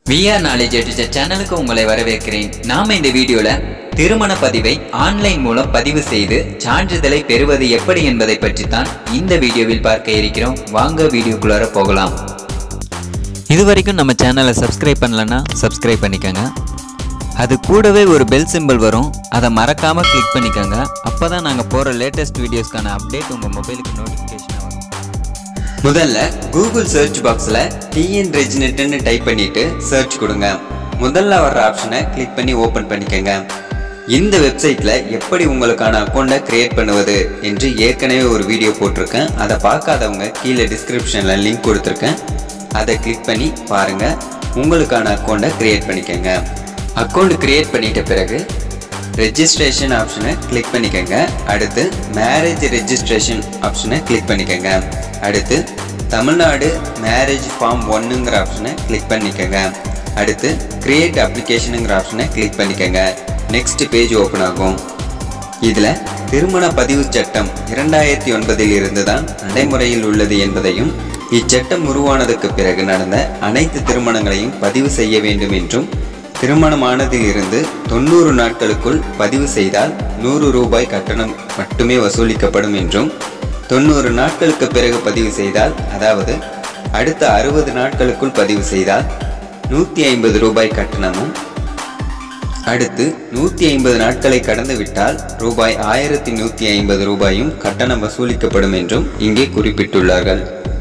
VR knowledge editor சேனலுக்கு உங்களை வரவேற்கிறேன் நாம இந்த வீடியோல திருமண பதிவை ஆன்லைன் மூலம் பதிவு செய்து சான்றிதழை பெறுவது எப்படி என்பதை பற்றி தான் இந்த வீடியோவில் பார்க்க இருக்கிறோம் வாங்க வீடியோக்குள்ளார போகலாம் இது வரைக்கும் நம்ம சேனலை சப்ஸ்கிரைப் பண்ணலன்னா சப்ஸ்கிரைப் பண்ணிக்கோங்க அது கூடவே ஒரு பெல் சிம்பிள் வரும் அதை மறக்காம கிளிக் பண்ணிக்கோங்க அப்பதான் நாங்க போற லேட்டஸ்ட் வீடியோஸ்க்கான அப்டேட் உங்க மொபைலுக்கு நோட்டிஃபிகேஷன் வரும் முதல்ல கூகுள் சர்ச் பாக்ஸில் டிஎன் ரெஜினெட்னு டைப் பண்ணிட்டு சர்ச் கொடுங்க முதல்ல வர்ற ஆப்ஷனை கிளிக் பண்ணி ஓப்பன் பண்ணிக்கோங்க இந்த வெப்சைட்டில் எப்படி உங்களுக்கான அக்கௌண்ட்டை கிரியேட் பண்ணுவது என்று ஏற்கனவே ஒரு வீடியோ போட்டிருக்கேன் அதை பார்க்காதவங்க கீழே டிஸ்கிரிப்ஷனில் லிங்க் கொடுத்துருக்கேன் அதை கிளிக் பண்ணி பாருங்கள் உங்களுக்கான அக்கௌண்ட்டை கிரியேட் பண்ணிக்கோங்க அக்கௌண்ட் கிரியேட் பண்ணிட்ட பிறகு ரெஜிஸ்ட்ரேஷன் ஆப்ஷனை கிளிக் பண்ணிக்கோங்க அடுத்து மேரேஜ் ரெஜிஸ்ட்ரேஷன் ஆப்ஷனை கிளிக் பண்ணிக்கோங்க அடுத்து தமிழ்நாடு மேரேஜ் ஃபார்ம் ஒன்னுங்கிற ஆப்ஷனை கிளிக் பண்ணிக்கோங்க அடுத்து கிரியேட் அப்ளிகேஷனுங்கிற ஆப்ஷனை கிளிக் பண்ணிக்கோங்க நெக்ஸ்ட் பேஜ் ஓப்பன் ஆகும் இதில் திருமண பதிவு சட்டம் இரண்டாயிரத்தி ஒன்பதில் இருந்து தான் நடைமுறையில் உள்ளது என்பதையும் இச்சட்டம் உருவானதுக்கு பிறகு நடந்த அனைத்து திருமணங்களையும் பதிவு செய்ய வேண்டும் என்றும் திருமணமானதிலிருந்து தொண்ணூறு நாட்களுக்குள் பதிவு செய்தால் நூறு ரூபாய் கட்டணம் மட்டுமே வசூலிக்கப்படும் என்றும் தொண்ணூறு நாட்களுக்கு பிறகு பதிவு செய்தால் அதாவது அடுத்த அறுபது நாட்களுக்குள் பதிவு செய்தால் நூற்றி ஐம்பது ரூபாய் கட்டணமும் அடுத்து நூற்றி ஐம்பது நாட்களை கடந்து விட்டால் ரூபாய் ஆயிரத்தி நூற்றி ஐம்பது ரூபாயும் கட்டணம் வசூலிக்கப்படும் என்றும் இங்கே குறிப்பிட்டுள்ளார்கள்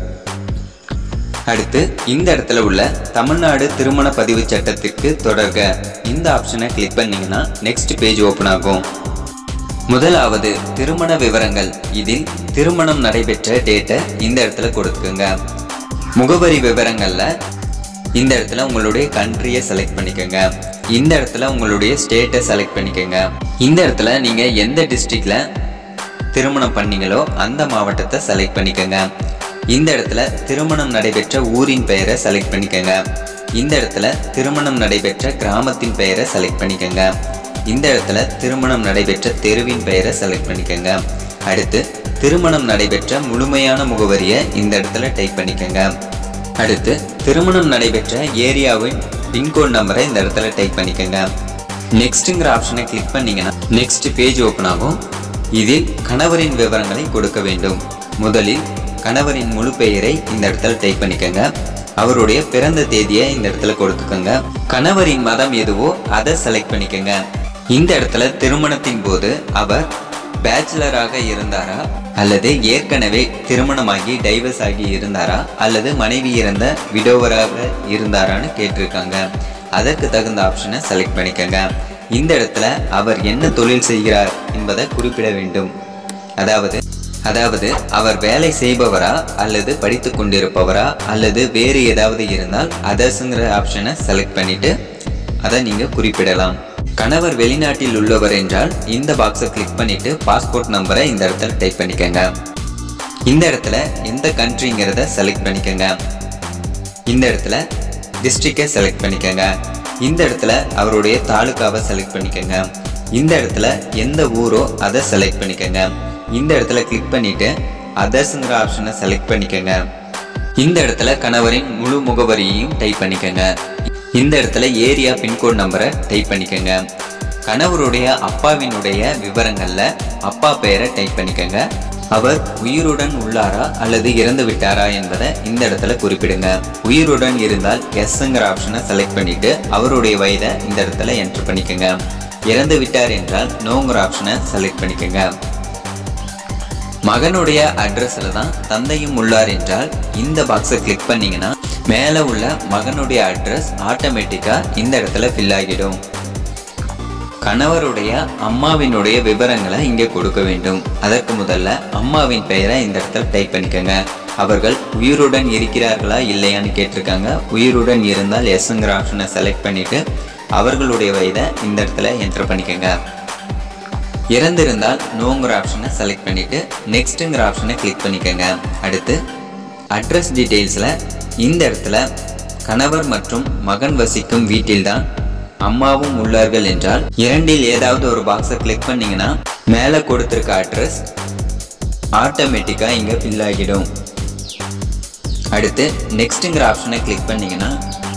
அடுத்து இந்த இடத்துல உள்ள தமிழ்நாடு திருமண பதிவு சட்டத்திற்கு தொடர்க இந்த ஆப்ஷனை கிளிக் பண்ணீங்கன்னா நெக்ஸ்ட் பேஜ் ஓப்பன் ஆகும் முதலாவது திருமண விவரங்கள் இதில் திருமணம் நடைபெற்ற டேட்டை இந்த இடத்துல கொடுத்துக்கோங்க முகவரி விவரங்கள்ல இந்த இடத்துல உங்களுடைய கண்ட்ரியை செலக்ட் பண்ணிக்கோங்க இந்த இடத்துல உங்களுடைய ஸ்டேட்டை செலக்ட் பண்ணிக்கோங்க இந்த இடத்துல நீங்க எந்த டிஸ்ட்ரிக்ட்ல திருமணம் பண்ணீங்களோ அந்த மாவட்டத்தை செலக்ட் பண்ணிக்கோங்க இந்த இடத்துல திருமணம் நடைபெற்ற ஊரின் பெயரை செலக்ட் பண்ணிக்கோங்க இந்த இடத்துல திருமணம் நடைபெற்ற கிராமத்தின் பெயரை செலக்ட் பண்ணிக்கோங்க இந்த இடத்துல திருமணம் நடைபெற்ற தெருவின் பெயரை செலக்ட் பண்ணிக்கோங்க அடுத்து திருமணம் நடைபெற்ற முழுமையான முகவரியை இந்த இடத்துல டைப் பண்ணிக்கோங்க அடுத்து திருமணம் நடைபெற்ற ஏரியாவின் பின்கோட் நம்பரை இந்த இடத்துல டைப் பண்ணிக்கோங்க நெக்ஸ்ட்டுங்கிற ஆப்ஷனை கிளிக் பண்ணீங்கன்னா நெக்ஸ்ட் பேஜ் ஓப்பன் ஆகும் இதில் கணவரின் விவரங்களை கொடுக்க வேண்டும் முதலில் கணவரின் முழு பெயரை இந்த இடத்துல டைப் பண்ணிக்கோங்க அவருடைய பிறந்த தேதியை இந்த இடத்துல கொடுத்துக்கோங்க கணவரின் மதம் எதுவோ அதை செலக்ட் பண்ணிக்கோங்க இந்த இடத்துல திருமணத்தின் போது அவர் பேச்சுலராக இருந்தாரா அல்லது ஏற்கனவே திருமணமாகி டைவர்ஸ் ஆகி இருந்தாரா அல்லது மனைவி இறந்த விடோவராக இருந்தாரான்னு கேட்டிருக்காங்க அதற்கு தகுந்த ஆப்ஷனை செலக்ட் பண்ணிக்கோங்க இந்த இடத்துல அவர் என்ன தொழில் செய்கிறார் என்பதை குறிப்பிட வேண்டும் அதாவது அதாவது அவர் வேலை செய்பவரா அல்லது படித்து கொண்டிருப்பவரா அல்லது வேறு ஏதாவது இருந்தால் அதர்ஸுங்கிற ஆப்ஷனை செலக்ட் பண்ணிட்டு அதை நீங்க குறிப்பிடலாம் கணவர் வெளிநாட்டில் உள்ளவர் என்றால் இந்த பாக்ஸை கிளிக் பண்ணிட்டு பாஸ்போர்ட் நம்பரை இந்த இடத்துல டைப் பண்ணிக்கோங்க இந்த இடத்துல எந்த கண்ட்ரிங்கிறத செலக்ட் பண்ணிக்கோங்க இந்த இடத்துல டிஸ்ட்ரிக்டை செலக்ட் பண்ணிக்கோங்க இந்த இடத்துல அவருடைய தாலுக்காவை செலக்ட் பண்ணிக்கோங்க இந்த இடத்துல எந்த ஊரோ அதை செலக்ட் பண்ணிக்கோங்க இந்த இடத்துல கிளிக் பண்ணிட்டு அதர்ஸுங்கிற ஆப்ஷனை செலக்ட் பண்ணிக்கோங்க இந்த இடத்துல கணவரின் முழு முகவரியையும் டைப் பண்ணிக்கோங்க இந்த இடத்துல ஏரியா பின்கோட் நம்பரை டைப் பண்ணிக்கோங்க கணவருடைய அப்பாவினுடைய விவரங்கள்ல அப்பா பெயரை டைப் பண்ணிக்கோங்க அவர் உயிருடன் உள்ளாரா அல்லது இறந்து விட்டாரா என்பதை இந்த இடத்துல குறிப்பிடுங்க உயிருடன் இருந்தால் எஸ்ங்கிற ஆப்ஷனை செலக்ட் பண்ணிட்டு அவருடைய வயதை இந்த இடத்துல என்டர் பண்ணிக்கோங்க இறந்து விட்டார் என்றால் நோங்கிற ஆப்ஷனை செலக்ட் பண்ணிக்கோங்க மகனுடைய அட்ரஸ்ல தான் தந்தையும் உள்ளார் என்றால் இந்த பாக்ஸை கிளிக் பண்ணீங்கன்னா மேலே உள்ள மகனுடைய அட்ரஸ் ஆட்டோமேட்டிக்காக இந்த இடத்துல ஃபில் ஆகிடும் கணவருடைய அம்மாவினுடைய விவரங்களை இங்கே கொடுக்க வேண்டும் அதற்கு முதல்ல அம்மாவின் பெயரை இந்த இடத்துல டைப் பண்ணிக்கோங்க அவர்கள் உயிருடன் இருக்கிறார்களா இல்லையான்னு கேட்டிருக்காங்க உயிருடன் இருந்தால் எஸ்ங்கிற ஆப்ஷனை செலக்ட் பண்ணிட்டு அவர்களுடைய வயதை இந்த இடத்துல என்டர் பண்ணிக்கோங்க இறந்திருந்தால் நோங்கிற ஆப்ஷனை செலக்ட் பண்ணிட்டு நெக்ஸ்ட்டுங்கிற ஆப்ஷனை கிளிக் பண்ணிக்கோங்க அடுத்து அட்ரஸ் டீட்டெயில்ஸில் இந்த இடத்துல கணவர் மற்றும் மகன் வசிக்கும் வீட்டில்தான் அம்மாவும் உள்ளார்கள் என்றால் இரண்டில் ஏதாவது ஒரு பாக்ஸை கிளிக் பண்ணீங்கன்னா மேலே கொடுத்துருக்க அட்ரஸ் ஆட்டோமேட்டிக்காக இங்கே ஃபில் ஆகிடும் அடுத்து நெக்ஸ்ட்டுங்கிற ஆப்ஷனை கிளிக் பண்ணீங்கன்னா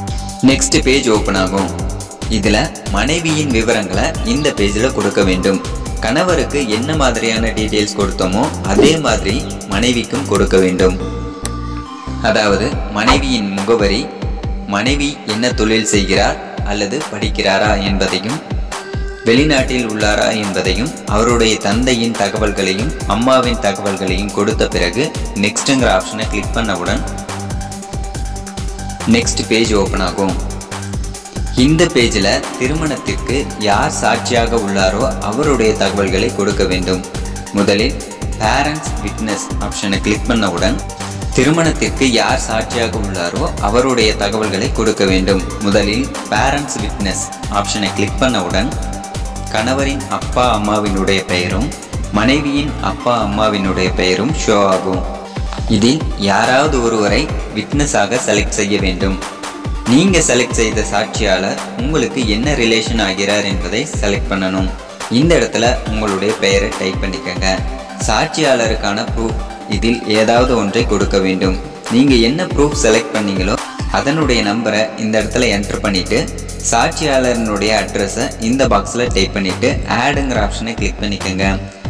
நெக்ஸ்ட் பேஜ் ஓப்பன் ஆகும் இதில் மனைவியின் விவரங்களை இந்த பேஜில் கொடுக்க வேண்டும் கணவருக்கு என்ன மாதிரியான டீட்டெயில்ஸ் கொடுத்தோமோ அதே மாதிரி மனைவிக்கும் கொடுக்க வேண்டும் அதாவது மனைவியின் முகவரி மனைவி என்ன தொழில் செய்கிறார் அல்லது படிக்கிறாரா என்பதையும் வெளிநாட்டில் உள்ளாரா என்பதையும் அவருடைய தந்தையின் தகவல்களையும் அம்மாவின் தகவல்களையும் கொடுத்த பிறகு நெக்ஸ்ட்டுங்கிற ஆப்ஷனை கிளிக் பண்ணவுடன் நெக்ஸ்ட் பேஜ் ஓப்பன் ஆகும் இந்த பேஜில் திருமணத்திற்கு யார் சாட்சியாக உள்ளாரோ அவருடைய தகவல்களை கொடுக்க வேண்டும் முதலில் பேரண்ட்ஸ் விட்னஸ் ஆப்ஷனை கிளிக் பண்ணவுடன் திருமணத்திற்கு யார் சாட்சியாக உள்ளாரோ அவருடைய தகவல்களை கொடுக்க வேண்டும் முதலில் பேரண்ட்ஸ் விட்னஸ் ஆப்ஷனை கிளிக் பண்ணவுடன் கணவரின் அப்பா அம்மாவினுடைய பெயரும் மனைவியின் அப்பா அம்மாவினுடைய பெயரும் ஷோ ஆகும் இதில் யாராவது ஒருவரை விட்னஸாக செலக்ட் செய்ய வேண்டும் நீங்க செலக்ட் செய்த சாட்சியாளர் உங்களுக்கு என்ன ரிலேஷன் ஆகிறார் என்பதை செலக்ட் பண்ணணும் இந்த இடத்துல உங்களுடைய பெயரை டைப் பண்ணிக்கங்க சாட்சியாளருக்கான ப்ரூஃப் இதில் ஏதாவது ஒன்றை கொடுக்க வேண்டும் நீங்க என்ன ப்ரூஃப் செலக்ட் பண்ணீங்களோ அதனுடைய நம்பரை இந்த இடத்துல என்டர் பண்ணிட்டு சாட்சியாளரினுடைய அட்ரஸை இந்த பாக்ஸில் டைப் பண்ணிட்டு ஆடுங்கிற ஆப்ஷனை கிளிக் பண்ணிக்கோங்க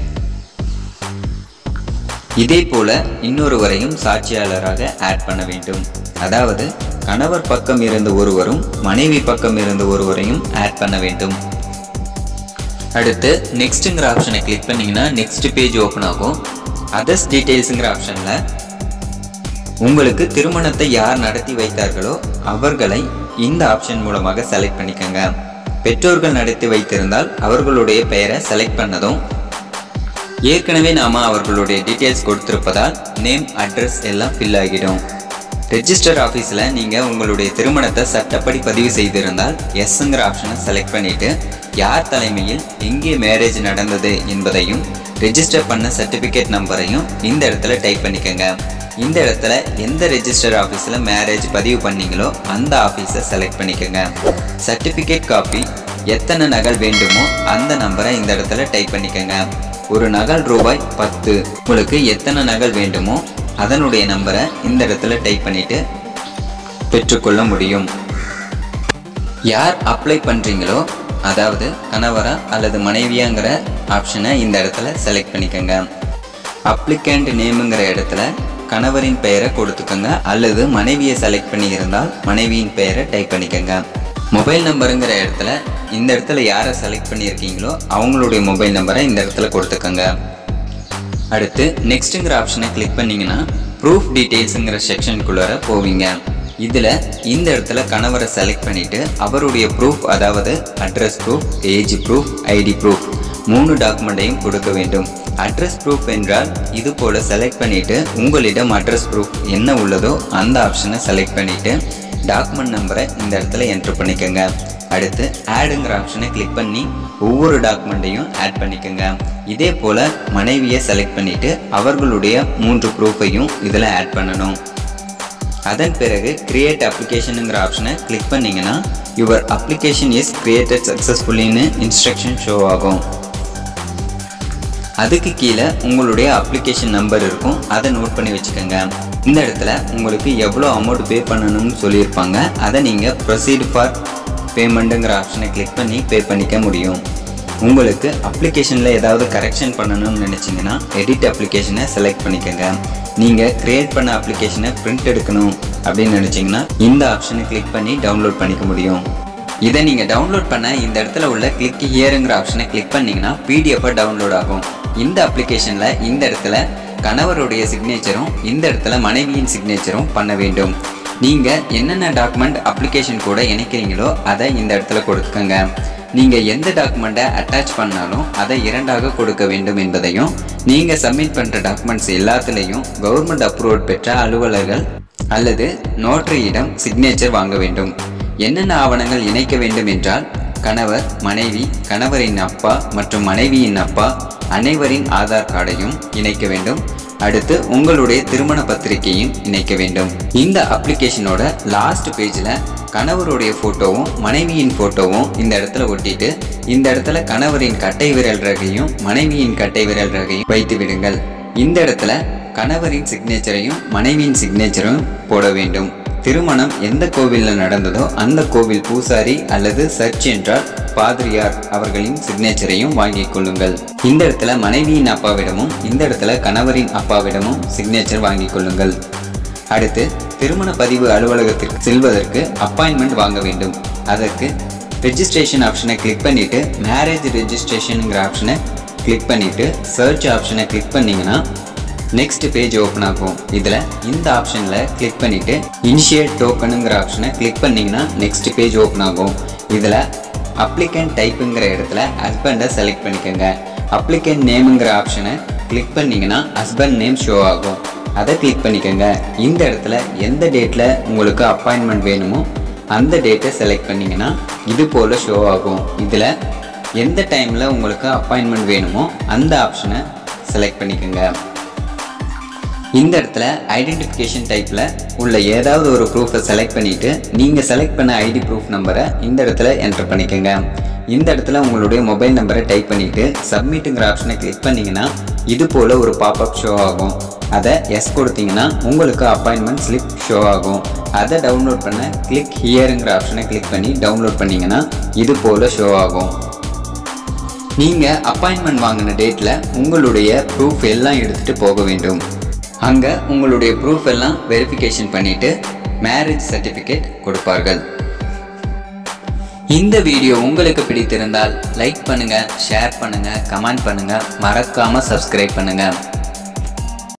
இதே போல இன்னொருவரையும் சாட்சியாளராக ஆட் பண்ண வேண்டும் அதாவது கணவர் பக்கம் இருந்த ஒருவரும் மனைவி பக்கம் இருந்த ஒருவரையும் ஆட் பண்ண வேண்டும் அடுத்து நெக்ஸ்ட்டுங்கிற ஆப்ஷனை கிளிக் பண்ணீங்கன்னா நெக்ஸ்ட் பேஜ் ஓப்பன் ஆகும் அதர்ஸ் டீட்டெயில்ஸுங்கிற ஆப்ஷனில் உங்களுக்கு திருமணத்தை யார் நடத்தி வைத்தார்களோ அவர்களை இந்த ஆப்ஷன் மூலமாக செலக்ட் பண்ணிக்கோங்க பெற்றோர்கள் நடத்தி வைத்திருந்தால் அவர்களுடைய பெயரை செலக்ட் பண்ணதும் ஏற்கனவே நாம அவர்களுடைய டீட்டெயில்ஸ் கொடுத்திருப்பதால் நேம் அட்ரஸ் எல்லாம் ஃபில் ஆகிடும் ரெஜிஸ்டர் ஆஃபீஸில் நீங்கள் உங்களுடைய திருமணத்தை சட்டப்படி பதிவு செய்திருந்தால் எஸ்ங்கிற ஆப்ஷனை செலக்ட் பண்ணிவிட்டு யார் தலைமையில் எங்கே மேரேஜ் நடந்தது என்பதையும் ரெஜிஸ்டர் பண்ண சர்டிஃபிகேட் நம்பரையும் இந்த இடத்துல டைப் பண்ணிக்கோங்க இந்த இடத்துல எந்த ரெஜிஸ்டர் ஆஃபீஸில் மேரேஜ் பதிவு பண்ணீங்களோ அந்த ஆஃபீஸை செலக்ட் பண்ணிக்கோங்க சர்டிஃபிகேட் காப்பி எத்தனை நகல் வேண்டுமோ அந்த நம்பரை இந்த இடத்துல டைப் பண்ணிக்கோங்க ஒரு நகல் ரூபாய் பத்து உங்களுக்கு எத்தனை நகல் வேண்டுமோ அதனுடைய நம்பரை இந்த இடத்துல டைப் பண்ணிட்டு பெற்றுக்கொள்ள முடியும் யார் அப்ளை பண்ணுறீங்களோ அதாவது கணவரா அல்லது மனைவியாங்கிற ஆப்ஷனை இந்த இடத்துல செலக்ட் பண்ணிக்கோங்க அப்ளிகண்ட் நேமுங்கிற இடத்துல கணவரின் பெயரை கொடுத்துக்கோங்க அல்லது மனைவியை செலக்ட் பண்ணி இருந்தால் மனைவியின் பெயரை டைப் பண்ணிக்கோங்க மொபைல் நம்பருங்கிற இடத்துல இந்த இடத்துல யாரை செலக்ட் பண்ணியிருக்கீங்களோ அவங்களுடைய மொபைல் நம்பரை இந்த இடத்துல கொடுத்துக்கோங்க அடுத்து நெக்ஸ்ட்டுங்கிற ஆப்ஷனை கிளிக் பண்ணீங்கன்னா ப்ரூஃப் டீட்டெயில்ஸுங்கிற செக்ஷனுக்குள்ளார போவீங்க இதில் இந்த இடத்துல கணவரை செலக்ட் பண்ணிவிட்டு அவருடைய ப்ரூஃப் அதாவது address proof age proof ID proof மூணு டாக்குமெண்ட்டையும் கொடுக்க வேண்டும் அட்ரஸ் ப்ரூஃப் என்றால் இது போல் செலக்ட் பண்ணிவிட்டு உங்களிடம் அட்ரஸ் ப்ரூஃப் என்ன உள்ளதோ அந்த ஆப்ஷனை செலக்ட் பண்ணிவிட்டு டாக்குமெண்ட் நம்பரை இந்த இடத்துல என்ட்ரு பண்ணிக்கோங்க அடுத்து ஆடுங்கிற ஆப்ஷனை கிளிக் பண்ணி ஒவ்வொரு டாக்குமெண்ட்டையும் ஆட் பண்ணிக்கோங்க இதே போல் மனைவியை செலக்ட் பண்ணிவிட்டு அவர்களுடைய மூன்று ப்ரூஃபையும் இதில் ஆட் பண்ணணும் அதன் பிறகு கிரியேட் அப்ளிகேஷனுங்கிற ஆப்ஷனை கிளிக் பண்ணிங்கன்னா யுவர் அப்ளிகேஷன் இஸ் கிரியேட்டட் சக்ஸஸ்ஃபுல்லின்னு இன்ஸ்ட்ரக்ஷன் ஷோ ஆகும் அதுக்கு கீழே உங்களுடைய அப்ளிகேஷன் நம்பர் இருக்கும் அதை நோட் பண்ணி வச்சுக்கோங்க இந்த இடத்துல உங்களுக்கு எவ்வளோ அமௌண்ட் பே பண்ணணும்னு சொல்லியிருப்பாங்க அதை நீங்கள் ப்ரொசீட் ஃபார் பேமெண்ட்டுங்கிற ஆப்ஷனை கிளிக் பண்ணி பே பண்ணிக்க முடியும் உங்களுக்கு அப்ளிகேஷனில் ஏதாவது கரெக்ஷன் பண்ணணும்னு நினச்சிங்கன்னா எடிட் அப்ளிகேஷனை செலக்ட் பண்ணிக்கோங்க நீங்கள் க்ரியேட் பண்ண அப்ளிகேஷனை பிரிண்ட் எடுக்கணும் அப்படின்னு நினச்சிங்கன்னா இந்த ஆப்ஷனை கிளிக் பண்ணி டவுன்லோட் பண்ணிக்க முடியும் இதை நீங்கள் டவுன்லோட் பண்ண இந்த இடத்துல உள்ள கிளிக் ஹியருங்கிற ஆப்ஷனை கிளிக் பண்ணிங்கன்னா பிடிஎஃபாக டவுன்லோட் ஆகும் இந்த அப்ளிகேஷனில் இந்த இடத்துல கணவருடைய சிக்னேச்சரும் இந்த இடத்துல மனைவியின் சிக்னேச்சரும் பண்ண வேண்டும் நீங்கள் என்னென்ன டாக்குமெண்ட் அப்ளிகேஷன் கூட இணைக்கிறீங்களோ அதை இந்த இடத்துல கொடுத்துக்கோங்க நீங்கள் எந்த டாக்குமெண்ட்டை அட்டாச் பண்ணாலும் அதை இரண்டாக கொடுக்க வேண்டும் என்பதையும் நீங்கள் சப்மிட் பண்ணுற டாக்குமெண்ட்ஸ் எல்லாத்துலேயும் கவர்மெண்ட் அப்ரூவல் பெற்ற அலுவலர்கள் அல்லது நோட்டரியிடம் சிக்னேச்சர் வாங்க வேண்டும் என்னென்ன ஆவணங்கள் இணைக்க வேண்டும் என்றால் கணவர் மனைவி கணவரின் அப்பா மற்றும் மனைவியின் அப்பா அனைவரின் ஆதார் கார்டையும் இணைக்க வேண்டும் அடுத்து உங்களுடைய திருமண பத்திரிகையும் இணைக்க வேண்டும் இந்த அப்ளிகேஷனோட லாஸ்ட் பேஜில் கணவருடைய ஃபோட்டோவும் மனைவியின் ஃபோட்டோவும் இந்த இடத்துல ஒட்டிட்டு இந்த இடத்துல கணவரின் கட்டை விரல் ரகையும் மனைவியின் கட்டை விரல் ரகையும் வைத்து விடுங்கள் இந்த இடத்துல கணவரின் சிக்னேச்சரையும் மனைவியின் சிக்னேச்சரையும் போட வேண்டும் திருமணம் எந்த கோவிலில் நடந்ததோ அந்த கோவில் பூசாரி அல்லது சர்ச் என்றால் பாதிரியார் அவர்களின் சிக்னேச்சரையும் வாங்கிக் கொள்ளுங்கள் இந்த இடத்துல மனைவியின் அப்பாவிடமும் இந்த இடத்துல கணவரின் அப்பாவிடமும் சிக்னேச்சர் வாங்கிக் கொள்ளுங்கள் அடுத்து திருமண பதிவு அலுவலகத்திற்கு செல்வதற்கு அப்பாயின்மெண்ட் வாங்க வேண்டும் அதற்கு ரெஜிஸ்ட்ரேஷன் ஆப்ஷனை கிளிக் பண்ணிவிட்டு மேரேஜ் ரெஜிஸ்ட்ரேஷனுங்கிற ஆப்ஷனை கிளிக் பண்ணிவிட்டு சர்ச் ஆப்ஷனை கிளிக் பண்ணிங்கன்னா நெக்ஸ்ட் பேஜ் ஓப்பன் ஆகும் இதில் இந்த ஆப்ஷனில் கிளிக் பண்ணிவிட்டு இனிஷியேட் டோக்கனுங்கிற ஆப்ஷனை கிளிக் பண்ணிங்கன்னா நெக்ஸ்ட் பேஜ் ஓப்பன் ஆகும் இதில் அப்ளிகண்ட் டைப்புங்கிற இடத்துல ஹஸ்பண்டை செலக்ட் பண்ணிக்கோங்க அப்ளிகண்ட் நேமுங்கிற ஆப்ஷனை கிளிக் பண்ணிங்கன்னா ஹஸ்பண்ட் நேம் ஷோ ஆகும் அதை கிளிக் பண்ணிக்கோங்க இந்த இடத்துல எந்த டேட்டில் உங்களுக்கு அப்பாயின்மெண்ட் வேணுமோ அந்த டேட்டை செலக்ட் பண்ணிங்கன்னா இது போல் ஷோ ஆகும் இதில் எந்த டைமில் உங்களுக்கு அப்பாயின்மெண்ட் வேணுமோ அந்த ஆப்ஷனை செலக்ட் பண்ணிக்கோங்க இந்த இடத்துல ஐடென்டிஃபிகேஷன் டைப்பில் உள்ள ஏதாவது ஒரு ப்ரூஃபை செலக்ட் பண்ணிவிட்டு நீங்கள் செலக்ட் பண்ண ஐடி ப்ரூஃப் நம்பரை இந்த இடத்துல என்டர் பண்ணிக்கோங்க இந்த இடத்துல உங்களுடைய மொபைல் நம்பரை டைப் பண்ணிவிட்டு சப்மிட்டுங்கிற ஆப்ஷனை கிளிக் பண்ணிங்கன்னா இது போல் ஒரு பாப்அப் ஷோ ஆகும் அதை எஸ் கொடுத்தீங்கன்னா உங்களுக்கு அப்பாயின்மெண்ட் ஸ்லிப் ஷோ ஆகும் அதை டவுன்லோட் பண்ண கிளிக் ஹியருங்கிற ஆப்ஷனை கிளிக் பண்ணி டவுன்லோட் பண்ணிங்கன்னா இது போல் ஷோ ஆகும் நீங்கள் அப்பாயின்மெண்ட் வாங்கின டேட்டில் உங்களுடைய ப்ரூஃப் எல்லாம் எடுத்துகிட்டு போக வேண்டும் அங்கே உங்களுடைய ப்ரூஃப் எல்லாம் வெரிஃபிகேஷன் பண்ணிவிட்டு மேரேஜ் சர்டிஃபிகேட் கொடுப்பார்கள் இந்த வீடியோ உங்களுக்கு பிடித்திருந்தால் லைக் பண்ணுங்கள் ஷேர் பண்ணுங்கள் கமெண்ட் பண்ணுங்கள் மறக்காமல் சப்ஸ்கிரைப் பண்ணுங்கள்